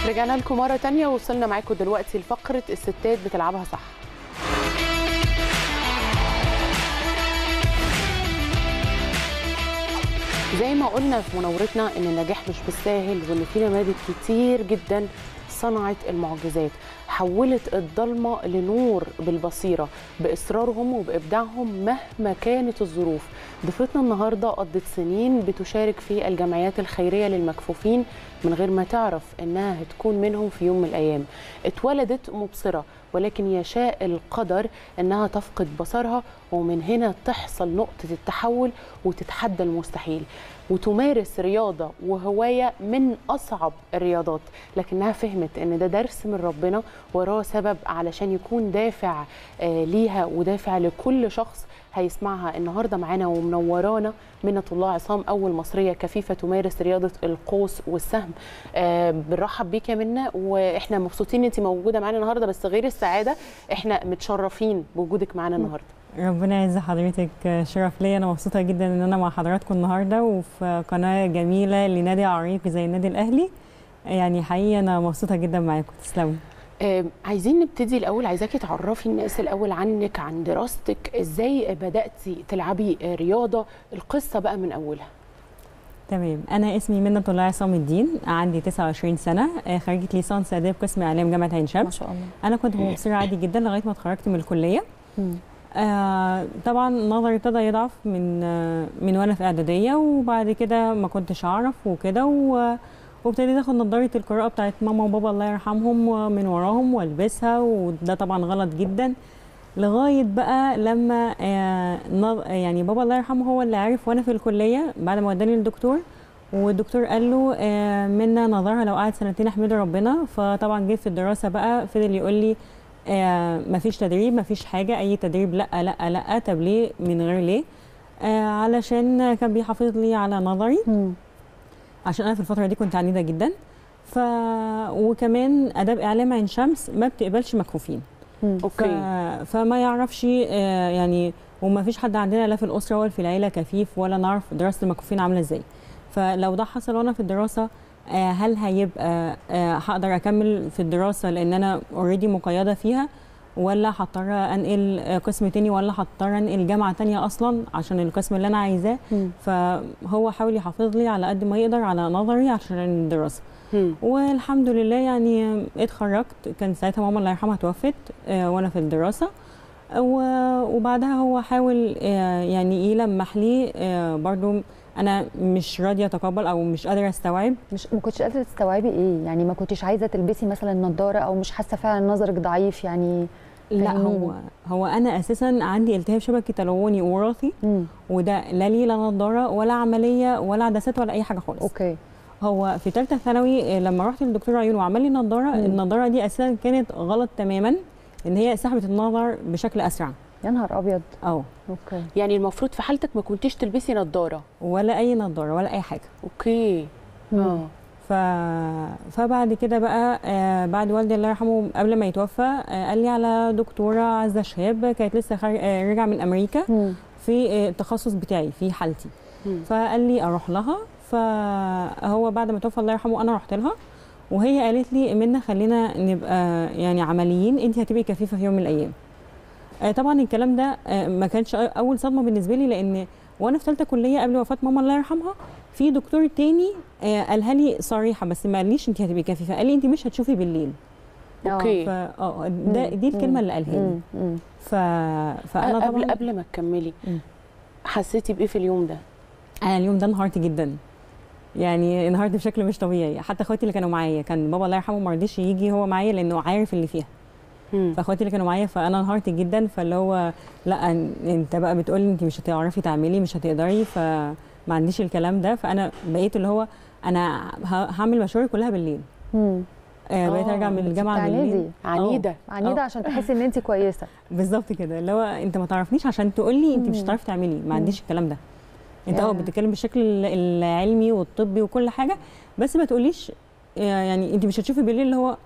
رجعنا لكم مرة تانية وصلنا معاكم دلوقتي لفقرة الستات بتلعبها صح زي ما قلنا في مناورتنا ان النجاح مش بالساهل وان في نماذج كتير جدا صنعت المعجزات حولت الضلمة لنور بالبصيرة بإصرارهم وبإبداعهم مهما كانت الظروف ضيفتنا النهاردة قضت سنين بتشارك في الجمعيات الخيرية للمكفوفين من غير ما تعرف إنها هتكون منهم في يوم من الأيام اتولدت مبصرة ولكن يشاء القدر إنها تفقد بصرها ومن هنا تحصل نقطة التحول وتتحدى المستحيل وتمارس رياضة وهواية من أصعب الرياضات لكنها فهمت إن ده درس من ربنا وراه سبب علشان يكون دافع آه ليها ودافع لكل شخص هيسمعها النهارده معانا ومنورانا منة الله عصام اول مصريه كفيفه تمارس رياضه القوس والسهم آه بنرحب بيك يا منى واحنا مبسوطين ان انت موجوده معانا النهارده بس غير السعاده احنا متشرفين بوجودك معانا النهارده ربنا يعز حضرتك شرف ليا انا مبسوطه جدا ان انا مع حضراتكم النهارده وفي قناه جميله لنادي عريق زي النادي الاهلي يعني حقيقه انا مبسوطه جدا معاكم تسلموا آه عايزين نبتدي الاول عايزاكي تعرفي الناس الاول عنك عن دراستك ازاي بداتي تلعبي رياضه القصه بقى من اولها تمام انا اسمي منة الله عصام الدين عندي 29 سنه خريجه ليسانس اداب قسم اعلام جامعه عين شمس ما شاء الله انا كنت مبصره عادي جدا لغايه ما اتخرجت من الكليه آه طبعا نظري ابتدى يضعف من آه من وانا في اعداديه وبعد كده ما كنتش اعرف وكده وابتديت اخد نظاره القراءه بتاعت ماما وبابا الله يرحمهم من وراهم والبسها وده طبعا غلط جدا لغايه بقى لما آه يعني بابا الله يرحمه هو اللي عرف وانا في الكليه بعد ما وداني للدكتور والدكتور قال له آه منا نظرها لو قعد سنتين احمد ربنا فطبعا جه في الدراسه بقى فضل يقول لي آه مفيش تدريب مفيش حاجه اي تدريب لا لا لا طب ليه من غير ليه آه علشان كان بيحافظ لي على نظري مم. عشان انا في الفتره دي كنت عنيده جدا ف وكمان اداب اعلام عين شمس ما بتقبلش مكفوفين مم. ف... اوكي فما يعرفش آه يعني وما فيش حد عندنا لا في الاسره ولا في العيله كفيف ولا نعرف دراسه المكفوفين عامله ازاي فلو ده حصل وانا في الدراسه آه هل هيبقى آه هقدر اكمل في الدراسه لان انا اوريدي مقيده فيها ولا هضطر انقل قسم تاني ولا هضطر انقل جامعه تانية اصلا عشان القسم اللي انا عايزاه مم. فهو حاول يحافظ لي على قد ما يقدر على نظري عشان الدراسه هم. والحمد لله يعني اتخرجت كان ساعتها ماما الله يرحمها توفت آه، وانا في الدراسه و- وبعدها هو حاول آه، يعني يلمح لي آه، برضو انا مش راضيه اتقبل او مش قادره استوعب مش ما كنتش قادره تستوعبي ايه يعني ما كنتش عايزه تلبسي مثلا نظاره او مش حاسه فعلا نظرك ضعيف يعني لا فهميني. هو هو انا اساسا عندي التهاب شبكي تلوني وراثي مم. وده لا لي لا نظاره ولا عمليه ولا عدسات ولا اي حاجه خالص اوكي هو في ثالثه ثانوي آه، لما رحت للدكتور عيون وعمل لي نظاره مم. النظاره دي اساسا كانت غلط تماما ان هي سحبت النظر بشكل اسرع يا نهار ابيض اه اوكي يعني المفروض في حالتك ما كنتيش تلبسي نظاره ولا اي نظاره ولا اي حاجه اوكي مم. اه ف... فبعد كده بقى آه بعد والدي الله يرحمه قبل ما يتوفى آه قال لي على دكتوره عزه شهاب كانت لسه خارج آه رجع من امريكا مم. في آه التخصص بتاعي في حالتي هم. فقال لي اروح لها فهو بعد ما توفى الله يرحمه انا رحت لها وهي قالت لي منا خلينا نبقى يعني عمليين انت هتبقي كفيفه في يوم من الايام آه طبعا الكلام ده آه ما كانش اول صدمه بالنسبه لي لان وانا في ثالثه كليه قبل وفاه ماما الله يرحمها في دكتور تاني آه قالها لي صريحه بس ما قاليش انت هتبقي كفيفه قال لي انت مش هتشوفي بالليل آه. اوكي ف اه ده مم. دي الكلمه اللي قالها لي مم. مم. ف فانا قبل طبعا قبل ما تكملي مم. حسيتي بايه في اليوم ده انا اليوم ده انهارت جدا يعني انهارت بشكل مش طبيعي حتى اخواتي اللي كانوا معايا كان بابا الله يرحمه ما رضيش يجي هو معايا لانه عارف اللي فيها هم. فاخواتي اللي كانوا معايا فانا انهارت جدا فاللي هو لا أن- انت بقى بتقولي انت مش هتعرفي تعملي مش هتقدري فما عنديش الكلام ده فانا بقيت اللي هو انا ه- هعمل مشاوري كلها بالليل مم. آه بقيت آه، ارجع من أنت الجامعه بالليل بتعندي. عنيده عنيده آه. عشان تحسي ان انت كويسه بالظبط كده اللي هو انت ما تعرفنيش عشان تقولي انت مش مم. هتعرفي تعملي ما عنديش الكلام ده انت يا. اه بتتكلم بالشكل ال- العلمي والطبي وكل حاجه بس ما تقوليش آه، يعني انت مش هتشوفي بالليل اللي هو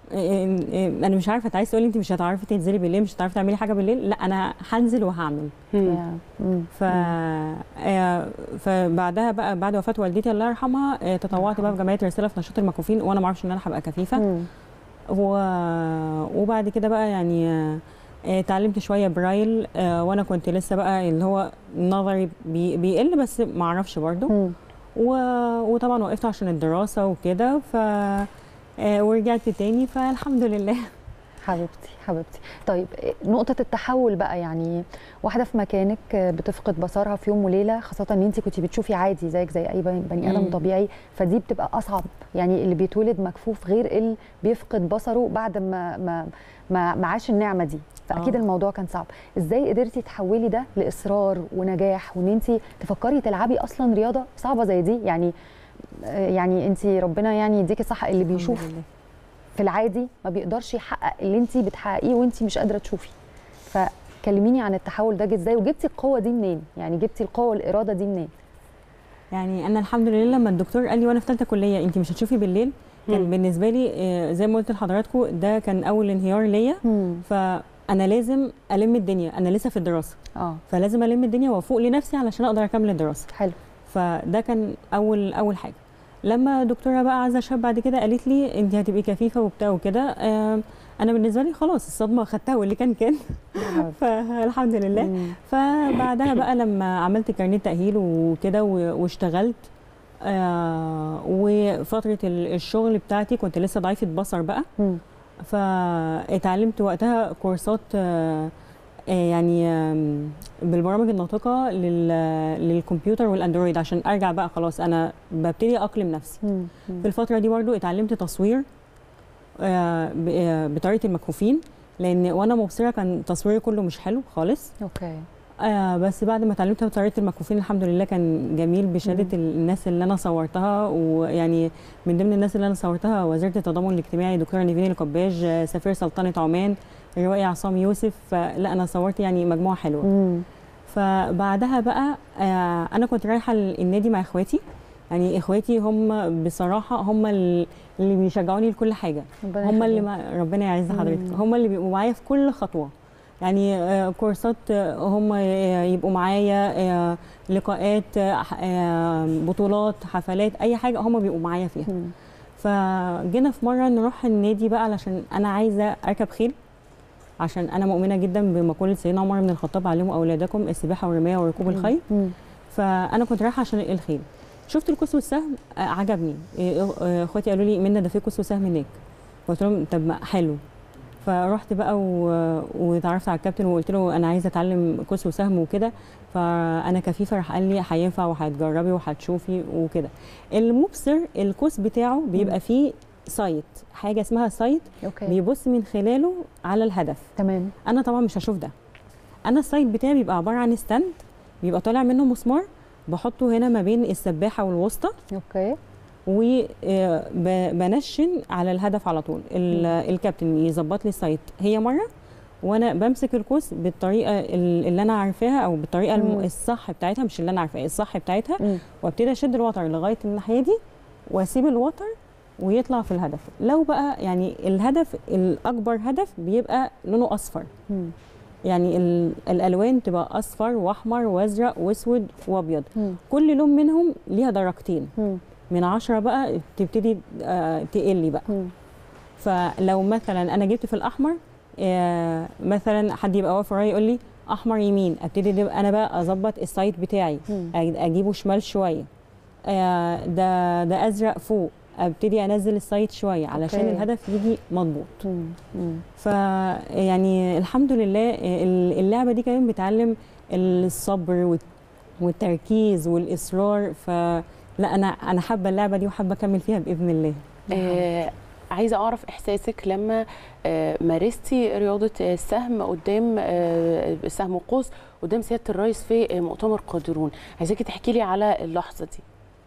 إيه- إيه، انا مش عارفه انت عايز تقولي انت مش هتعرفي تنزلي بالليل مش هتعرفي تعملي حاجه بالليل لا انا هنزل وهعمل مم. يا. مم. ف آه، فبعدها بقى بعد وفاه والدتي الله يرحمها آه، تطوعت بقى في جمعيه رساله في نشاط المكفوفين وانا ما اعرفش ان انا هبقى كفيفه مم. و... وبعد كده بقى يعني آه، آه، اتعلمت شويه برايل آه، وانا كنت لسه بقى اللي هو نظري بي... بيقل بس ما اعرفش برضو مم. و... وطبعا وقفت عشان الدراسه وكده ف آه، ورجعت تاني فالحمد لله حبيبتي حبيبتي طيب نقطة التحول بقى يعني واحدة في مكانك بتفقد بصرها في يوم وليلة خاصة ان انت كنت بتشوفي عادي زيك زي اي بني بني ادم مم. طبيعي فدي بتبقى اصعب يعني اللي بيتولد مكفوف غير اللي بيفقد بصره بعد ما ما ما ما عاش النعمة دي فاكيد آه. الموضوع كان صعب ازاي قدرتي تحولي ده لاصرار ونجاح وان انت تفكري تلعبي اصلا رياضة صعبة زي دي يعني يعني انت ربنا يعني يديكي صح اللي بيشوف الحمد لله. في العادي ما بيقدرش يحقق اللي انت بتحققيه وانت مش قادره تشوفي فكلميني عن التحول ده جه ازاي وجبتي القوه دي منين يعني جبتي القوه والاراده دي منين يعني انا الحمد لله لما الدكتور قال لي وانا في ثالثه كليه انت مش هتشوفي بالليل كان مم. بالنسبه لي آه، زي ما قلت لحضراتكم ده كان اول انهيار ليا فانا لازم الم الدنيا انا لسه في الدراسه اه فلازم الم الدنيا وافوق لنفسي علشان اقدر اكمل الدراسه حلو فده كان اول اول حاجه لما دكتوره بقى عزه شاب بعد كده قالت لي انت هتبقي كفيفه وبتاع وكده آه، انا بالنسبه لي خلاص الصدمه خدتها واللي كان كان فالحمد لله مم. فبعدها بقى لما عملت كارنيه تأهيل وكده و- واشتغلت آه وفترة ال- الشغل بتاعتي كنت لسه ضعيفة بصر بقى مم. فاتعلمت وقتها كورسات آه آه، يعني آم، بالبرامج الناطقة لل- للكمبيوتر والاندرويد عشان ارجع بقى خلاص انا ببتدي اقلم نفسي مم. مم. في الفترة دي برضو اتعلمت تصوير آه، ب- آه، بطريقة المكفوفين لان وانا مبصرة كان تصويري كله مش حلو خالص اوكي آه بس بعد ما اتعلمت بطريقه المكفوفين الحمد لله كان جميل بشهاده مم. الناس اللي انا صورتها ويعني من ضمن الناس اللي انا صورتها وزيره التضامن الاجتماعي دكتوره نيفين القباج آه، سفير سلطنه عمان الروائي عصام يوسف فلا انا صورت يعني مجموعه حلوه مم. فبعدها بقى آه انا كنت رايحه النادي مع اخواتي يعني اخواتي هم بصراحه هم ال- اللي بيشجعوني لكل حاجه ربنا هم اللي يخليك. ما ربنا يعز حضرتك مم. هم اللي بيبقوا معايا في كل خطوه يعني آه، كورسات آه، هم آه، يبقوا معايا آه، لقاءات آه، ح- آه، بطولات حفلات اي حاجه هم بيبقوا معايا فيها مم. فجينا في مره نروح النادي بقى علشان انا عايزه اركب خيل عشان انا مؤمنه جدا بمقوله سيدنا عمر بن الخطاب علموا اولادكم السباحه والرمايه وركوب الخيل مم. فانا كنت رايحه عشان الخيل شفت الكوس والسهم آه، عجبني إيه، آه، اخواتي قالوا لي منى ده في كوس وسهم هناك قلت لهم طب ما حلو فرحت بقى و... واتعرفت على الكابتن وقلت له انا عايزه اتعلم كوس وسهم وكده فانا كفيفه راح قال لي هينفع وهتجربي وهتشوفي وكده المبصر الكوس بتاعه بيبقى فيه سايت حاجه اسمها سايت اوكي بيبص من خلاله على الهدف تمام انا طبعا مش هشوف ده انا السايت بتاعي بيبقى عباره عن ستاند بيبقى طالع منه مسمار بحطه هنا ما بين السباحه والوسطى اوكي وبنشن على الهدف على طول ال- الكابتن يظبط لي السايت هي مره وانا بمسك الكوس بالطريقه ال- اللي انا عارفاها او بالطريقه الم- مم. الصح بتاعتها مش اللي انا عارفاها الصح بتاعتها مم. وابتدي اشد الوتر لغايه الناحيه دي واسيب الوتر ويطلع في الهدف لو بقى يعني الهدف الاكبر هدف بيبقى لونه اصفر مم. يعني ال- الالوان تبقى اصفر واحمر وازرق واسود وابيض مم. كل لون منهم ليها درجتين مم. من عشرة بقى تبتدي آه، تقلي بقى مم. فلو مثلا انا جبت في الاحمر آه، مثلا حد يبقى واقف ورايا يقول لي احمر يمين ابتدي دي انا بقى اظبط السايت بتاعي مم. أج- اجيبه شمال شويه آه، ده ده ازرق فوق ابتدي انزل السايت شويه علشان أوكي. الهدف يجي مظبوط مم. مم. فيعني الحمد لله ال- اللعبه دي كمان بتعلم الصبر والت- والتركيز والاصرار فلا انا انا حابه اللعبه دي وحابه اكمل فيها باذن الله آه عايزه اعرف احساسك لما آه مارستي رياضه آه، السهم قدام آه السهم وقوس قدام سياده الرئيس في آه، مؤتمر قادرون عايزاكي تحكي لي على اللحظه دي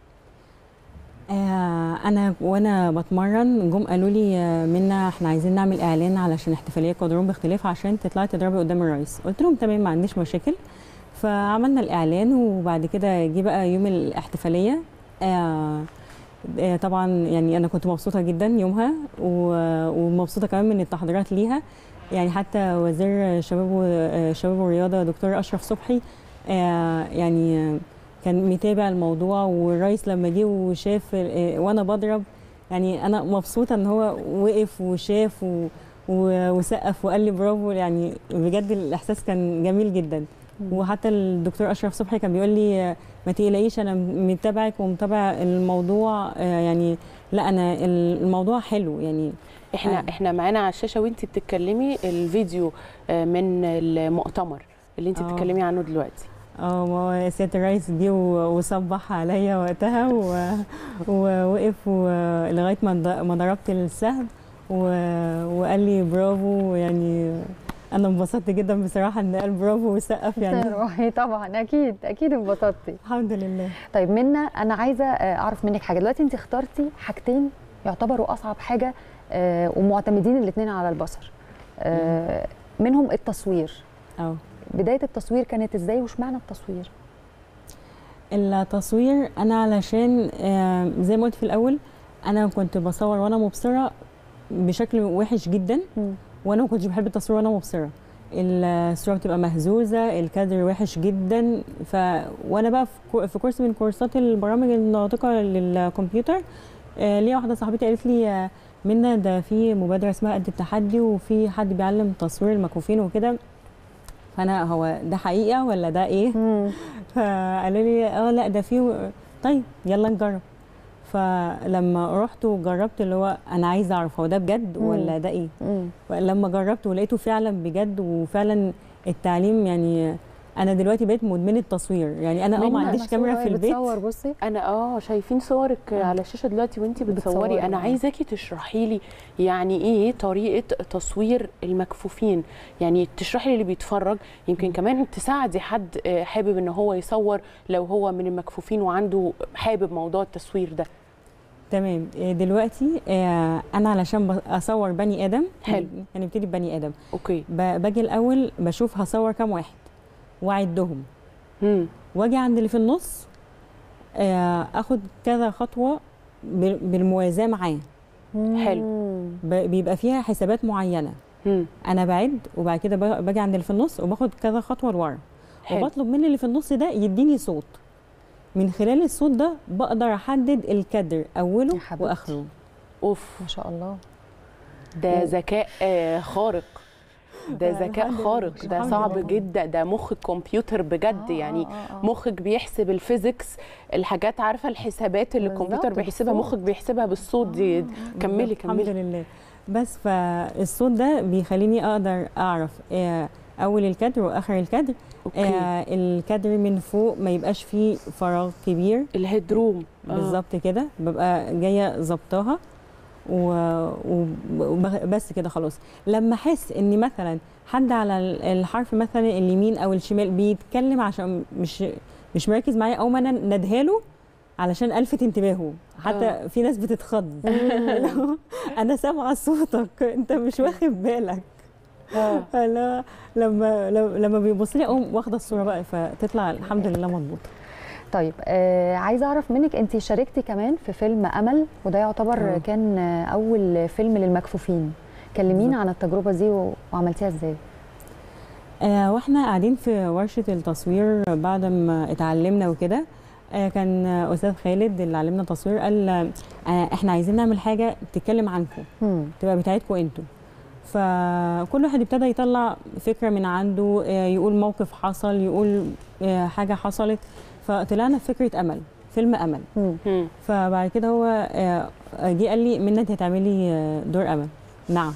آه انا وانا بتمرن جم قالوا لي آه، منا احنا عايزين نعمل اعلان علشان احتفاليه قادرون باختلاف عشان تطلعي تضربي قدام الرئيس قلت لهم تمام ما عنديش مشاكل فعملنا الاعلان وبعد كده جه بقى يوم الاحتفاليه آه آه، طبعا يعني انا كنت مبسوطه جدا يومها و- ومبسوطه كمان من التحضيرات ليها يعني حتى وزير الشباب والشباب والرياضه دكتور اشرف صبحي آه، يعني آه، كان متابع الموضوع والرئيس لما جه وشاف آه، وانا بضرب يعني انا مبسوطه ان هو وقف وشاف و و- وسقف وقال لي برافو يعني بجد الاحساس كان جميل جدا وحتى الدكتور اشرف صبحي كان بيقول لي آه، ما تقلقيش انا متابعك ومتابع الموضوع آه، يعني لا انا الموضوع حلو يعني احنا آه. احنا معانا على الشاشه وانت بتتكلمي الفيديو آه، من المؤتمر اللي انت آه. بتتكلمي عنه دلوقتي اه ما هو سياده الرئيس جه و- وصبح عليا وقتها و- ووقف و- لغايه ما ض- ما ضربت السهم و- وقال لي برافو يعني انا انبسطت جدا بصراحه ان قال برافو وسقف يعني روحي طبعا اكيد اكيد انبسطتي الحمد لله طيب منا انا عايزه آه، اعرف منك حاجه دلوقتي انت اخترتي حاجتين يعتبروا اصعب حاجه آه، ومعتمدين الاثنين على البصر آه، منهم التصوير اه بدايه التصوير كانت ازاي وش معنى التصوير التصوير انا علشان آه، زي ما قلت في الاول انا كنت بصور وانا مبصره بشكل وحش جدا وانا ما كنتش بحب التصوير وانا مبصره الصوره بتبقى مهزوزه الكادر وحش جدا ف وانا بقى في كو- في كورس من كورسات البرامج الناطقه للكمبيوتر آه، ليا واحده صاحبتي قالت لي آه، منا ده في مبادره اسمها قد التحدي وفي حد بيعلم تصوير المكفوفين وكده فانا هو ده حقيقه ولا ده ايه فقالوا لي اه لا ده في طيب يلا نجرب فلما رحت وجربت اللي هو انا عايزه اعرف هو ده بجد مم. ولا ده ايه مم. لما جربت ولقيته فعلا بجد وفعلا التعليم يعني انا دلوقتي بقيت مدمنه تصوير يعني انا اه ما منى، عنديش أنا كاميرا صورة في وهي البيت بتصور بصي انا اه شايفين صورك على الشاشه دلوقتي وانت بتصوري بتصوري، انا آه. عايزاكي تشرحي لي يعني ايه طريقه تصوير المكفوفين يعني تشرحي اللي بيتفرج يمكن كمان تساعدي حد آه، حابب ان هو يصور لو هو من المكفوفين وعنده حابب موضوع التصوير ده تمام إيه دلوقتي آه، انا علشان ب- اصور بني ادم حلو. يعني نبتدي ببني ادم اوكي ب- باجي الاول بشوف هصور كام واحد واعدهم امم واجي عند اللي في النص آه، اخد كذا خطوه ب- بالموازاه معاه حلو. مم. ب- بيبقى فيها حسابات معينه امم انا بعد وبعد كده ب- باجي عند اللي في النص وباخد كذا خطوه لورا حلو وبطلب من اللي في النص ده يديني صوت من خلال الصوت ده بقدر احدد الكادر اوله يا حبيبتي. واخره اوف ما شاء الله ده ذكاء آه، خارق ده الحمد ذكاء لله. خارق ده الحمد صعب لله. جدا ده مخ الكمبيوتر بجد آه، يعني آه، آه، آه. مخك بيحسب الفيزيكس الحاجات عارفه الحسابات اللي بالظبط، الكمبيوتر بيحسبها بالصوت. مخك بيحسبها بالصوت دي كملي الحمد كملي لله بس فالصوت ده بيخليني اقدر اعرف آه، اول الكادر واخر الكادر اوكي آه الكادر من فوق ما يبقاش فيه فراغ كبير الهيد روم آه. بالظبط كده ببقى جايه ظبطاها و- وب- بس كده خلاص لما احس ان مثلا حد على ال- الحرف مثلا اليمين او الشمال بيتكلم عشان مش مش مركز معايا او ما انا ندهاله علشان الفت انتباهه حتى آه. في ناس بتتخض لو انا سامعه صوتك انت مش واخد بالك آه. فلا لما لما بيبص لي اقوم واخده الصوره بقى فتطلع الحمد لله مظبوطه طيب آه عايزه اعرف منك انت شاركتي كمان في فيلم امل وده يعتبر آه. كان آه، اول فيلم للمكفوفين كلمينا بالظبط. عن التجربه دي و- وعملتيها ازاي آه واحنا قاعدين في ورشه التصوير بعد ما اتعلمنا وكده آه كان آه، استاذ خالد اللي علمنا تصوير قال آه احنا عايزين نعمل حاجه تتكلم عنكم مم. تبقى بتاعتكم انتوا فكل واحد ابتدى يطلع فكره من عنده آه يقول موقف حصل يقول آه حاجه حصلت فطلعنا بفكره امل فيلم امل مم. مم. فبعد كده هو آه، جه قال لي منى انت هتعملي آه، دور امل نعم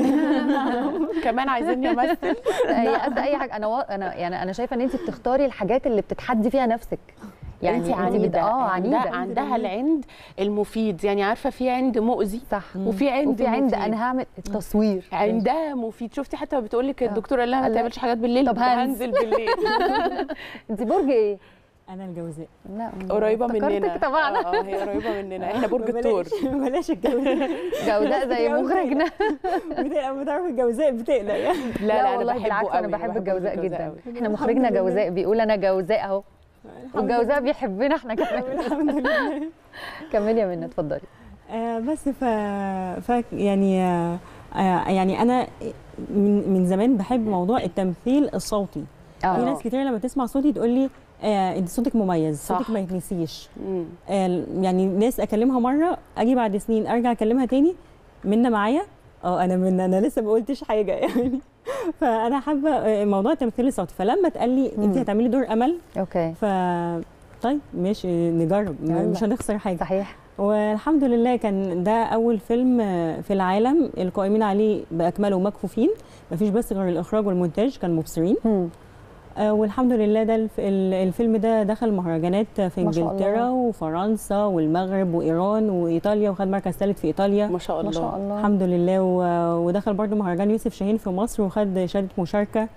كمان عايزيني امثل هي قد اي حاجه انا و... انا يعني انا شايفه ان انت بتختاري الحاجات اللي بتتحدي فيها نفسك يعني انت بت- عنيده اه عندها, عنيده عندها العند المفيد يعني عارفه في عند مؤذي صح وفي عند وفي عند مفيد. انا هعمل التصوير عندها مفيد شفتي حتى بتقول لك الدكتور قال لها ما قال لها تعملش حاجات بالليل طب هنزل. هنزل بالليل انت برج ايه؟ انا الجوزاء لا قريبه افتكرتك مننا طبعا اه آه، هي قريبه مننا احنا برج الثور بلاش بلاش الجوزاء جوداء زي مخرجنا بتقلق بتعرف الجوزاء بتقلق يعني لا لا, والله انا بالعكس بحبه انا قوي بحب الجوزاء جدا قوي. احنا مخرجنا الحمد لله. جوزاء بيقول انا جوزاء اهو والجوزاء بيحبنا احنا كمان الحمد لله كملي يا منى اتفضلي آه بس ف... ف يعني آه آه، يعني انا من من زمان بحب موضوع التمثيل الصوتي في اه ناس كتير لما تسمع صوتي تقول لي آه انت صوتك مميز صح. صوتك ما يتنسيش مم. آه يعني ناس اكلمها مره اجي بعد سنين ارجع اكلمها تاني منا معايا اه انا من انا لسه ما قلتش حاجه يعني فانا حابه آه، موضوع التمثيل الصوتي فلما اتقال لي انت مم. هتعملي دور امل اوكي ف طيب ماشي نجرب يلا. مش هنخسر حاجه صحيح والحمد لله كان ده اول فيلم آه، في العالم القائمين عليه باكمله مكفوفين مفيش بس غير الاخراج والمونتاج كانوا مبصرين مم. آه، والحمد لله ده الف- ال- الفيلم ده دخل مهرجانات في ما شاء انجلترا الله. وفرنسا والمغرب وايران وايطاليا وخد مركز ثالث في ايطاليا ما شاء الله ما شاء الله الحمد لله و- ودخل برضو مهرجان يوسف شاهين في مصر وخد شهاده مشاركه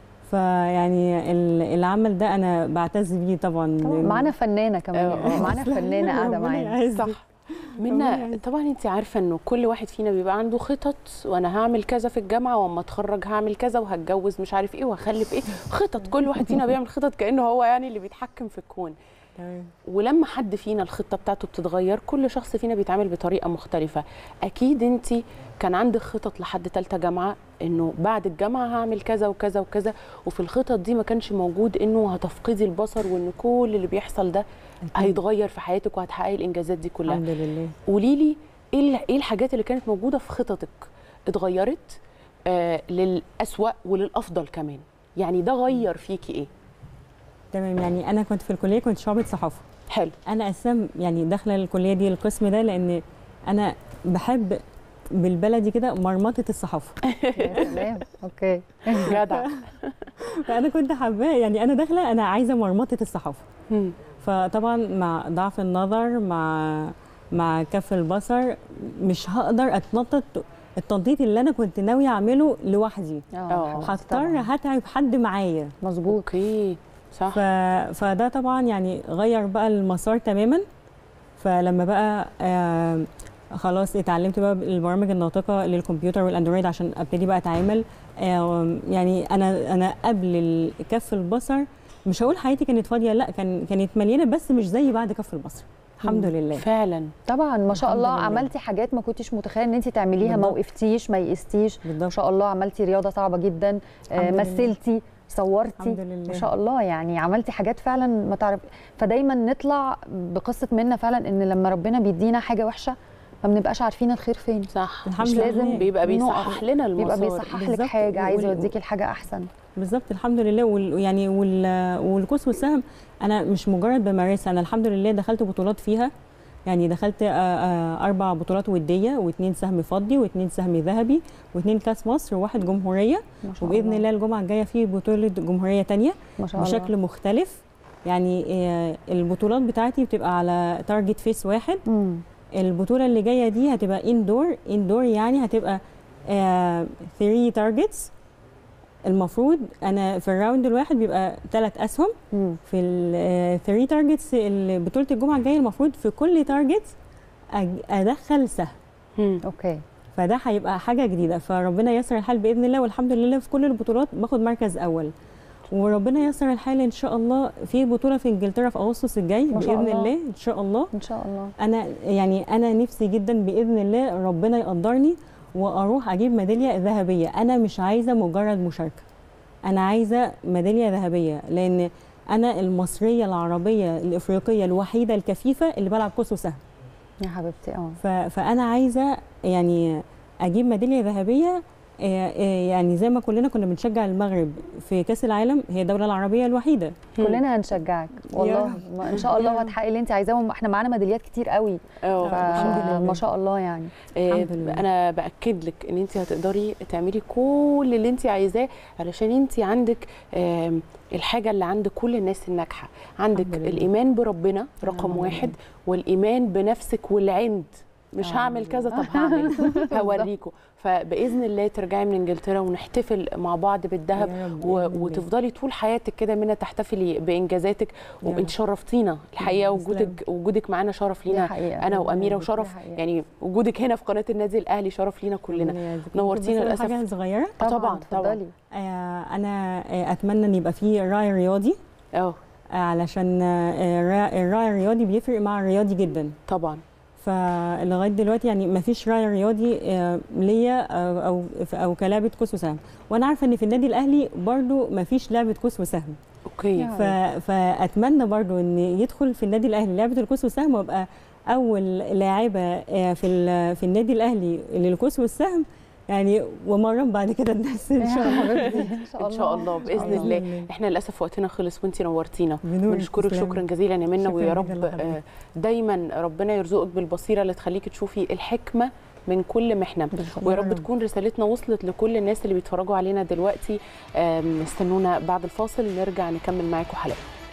فيعني ال- العمل ده انا بعتز بيه طبعا طبعاً معانا فنانه كمان آه، آه. معانا فنانه قاعده ربنا معانا يعزك. صح منا طبعا انت عارفه انه كل واحد فينا بيبقى عنده خطط وانا هعمل كذا في الجامعه واما اتخرج هعمل كذا وهتجوز مش عارف ايه وهخلف ايه خطط كل واحد فينا بيعمل خطط كانه هو يعني اللي بيتحكم في الكون تمام. ولما حد فينا الخطه بتاعته بتتغير كل شخص فينا بيتعامل بطريقه مختلفه اكيد انت كان عندك خطط لحد ثالثه جامعه انه بعد الجامعه هعمل كذا وكذا وكذا وفي الخطط دي ما كانش موجود انه هتفقدي البصر وان كل اللي بيحصل ده هيتغير في حياتك وهتحققي الانجازات دي كلها الحمد لله قولي لي ايه ال- ايه الحاجات اللي كانت موجوده في خططك اتغيرت آه للأسوأ وللأفضل كمان يعني ده غير فيكي ايه تمام يعني انا كنت في الكليه كنت شعبة صحافه حلو انا اساسا يعني داخله الكليه دي القسم ده لان انا بحب بالبلدي كده مرمطه الصحافه يا سلام اوكي جدع فانا كنت حباه يعني انا داخله انا عايزه مرمطه الصحافه مم. فطبعا مع ضعف النظر مع مع كف البصر مش هقدر اتنطط التنطيط اللي انا كنت ناويه اعمله لوحدي آه. هضطر هتعب حد معايا مظبوط اوكي صح ف... فده طبعا يعني غير بقى المسار تماما فلما بقى آه خلاص اتعلمت بقى البرامج الناطقه للكمبيوتر والاندرويد عشان ابتدي بقى اتعامل آه يعني انا انا قبل ال- كف البصر مش هقول حياتي كانت فاضيه لا كان كانت مليانه بس مش زي بعد كف البصر الحمد لله فعلا طبعا ما شاء الحمد الله لله. عملتي حاجات ما كنتش متخيله ان انت تعمليها ما بالضبط. وقفتيش ما يئستيش ما بالضبط شاء الله عملتي رياضه صعبه جدا آه، الحمد لله. مثلتي صورتي الحمد لله ما شاء الله يعني عملتي حاجات فعلا ما تعرف فدايما نطلع بقصه منا فعلا ان لما ربنا بيدينا حاجه وحشه ما بنبقاش عارفين الخير فين صح الحمد مش لله. لازم بيبقى نقف. بيصحح لنا بيبقى المسار بيصحح لك بالظبط. حاجه عايز وال- يوديكي لحاجه احسن بالظبط الحمد لله وال يعني وال والقوس والسهم انا مش مجرد بمارسها انا الحمد لله دخلت بطولات فيها يعني دخلت آه، آه، اربع بطولات وديه واثنين سهم فضي واثنين سهم ذهبي واثنين كاس مصر وواحد جمهوريه ما شاء وباذن الله الجمعه الجايه في بطوله جمهوريه تانية ما شاء الله بشكل مختلف يعني آه، البطولات بتاعتي بتبقى على تارجت فيس واحد مم. البطوله اللي جايه دي هتبقى اندور اندور يعني هتبقى 3 تارجتس المفروض انا في الراوند الواحد بيبقى ثلاث اسهم مم. في ال 3 تارجتس بطوله الجمعه الجايه المفروض في كل تارجت ادخل سهم مم. اوكي فده هيبقى حاجه جديده فربنا ييسر الحال باذن الله والحمد لله في كل البطولات باخد مركز اول وربنا ييسر الحال ان شاء الله في بطوله في انجلترا في اغسطس الجاي ما شاء باذن الله. الله ان شاء الله ان شاء الله انا يعني انا نفسي جدا باذن الله ربنا يقدرني واروح اجيب ميداليه ذهبيه انا مش عايزه مجرد مشاركه انا عايزه ميداليه ذهبيه لان انا المصريه العربيه الافريقيه الوحيده الكفيفه اللي بلعب قوس وسهم يا حبيبتي اه ف- فانا عايزه يعني اجيب ميداليه ذهبيه آه، آه، يعني زي ما كلنا كنا بنشجع المغرب في كاس العالم هي الدوله العربيه الوحيده كلنا هنشجعك والله ما ان شاء الله هتحققي اللي انت عايزاه احنا معانا ميداليات كتير قوي اه الحمد لله. فما شاء الله يعني آه، الحمد لله. انا باكد لك ان انت هتقدري تعملي كل اللي انت عايزاه علشان انت عندك آم، الحاجه اللي عند كل الناس الناجحه عندك الحمد لله. الايمان بربنا رقم الحمد واحد والايمان بنفسك والعند مش آه. هعمل كذا طب هعمل هوريكم فباذن الله ترجعي من انجلترا ونحتفل مع بعض بالذهب يا رب و- بإذن الله. وتفضلي طول حياتك كده منى تحتفلي بانجازاتك يا وانت رب. شرفتينا الحقيقه تسلم. وجودك وجودك معانا شرف دي لينا حقيقة. انا واميره دي وشرف حقيقة. يعني وجودك هنا في قناه النادي الاهلي شرف لينا كلنا ربنا يعزك. نورتينا ممكن بس للأسف. حاجه صغيره طبعاً، طبعاً. اتفضلي آه، انا آه، اتمنى ان يبقى في راعي رياضي اه علشان آه، الرا- الراعي الرياضي بيفرق مع الرياضي جدا طبعا فلغايه دلوقتي يعني ما فيش راعي رياضي آه، ليا او او او كلعبه قوس وسهم وانا عارفه ان في النادي الاهلي برضو ما فيش لعبه قوس وسهم اوكي يا ف... فاتمنى برضو ان يدخل في النادي الاهلي لعبه القوس والسهم وابقى اول لاعبه آه، في ال... في النادي الاهلي للقوس والسهم يعني ومرن بعد كده الناس ان شاء الله ان شاء الله باذن بإذن الله الله. احنا للاسف وقتنا خلص وانت نورتينا بنور بنشكرك تسلمي. شكرا جزيلا يا منى شكراً ويا جداً رب لحضرتك. آه، دايما ربنا يرزقك بالبصيره اللي تخليكي تشوفي الحكمه من كل محنه ويا رب تكون رسالتنا وصلت لكل الناس اللي بيتفرجوا علينا دلوقتي آم، استنونا بعد الفاصل نرجع نكمل معاكم حلقه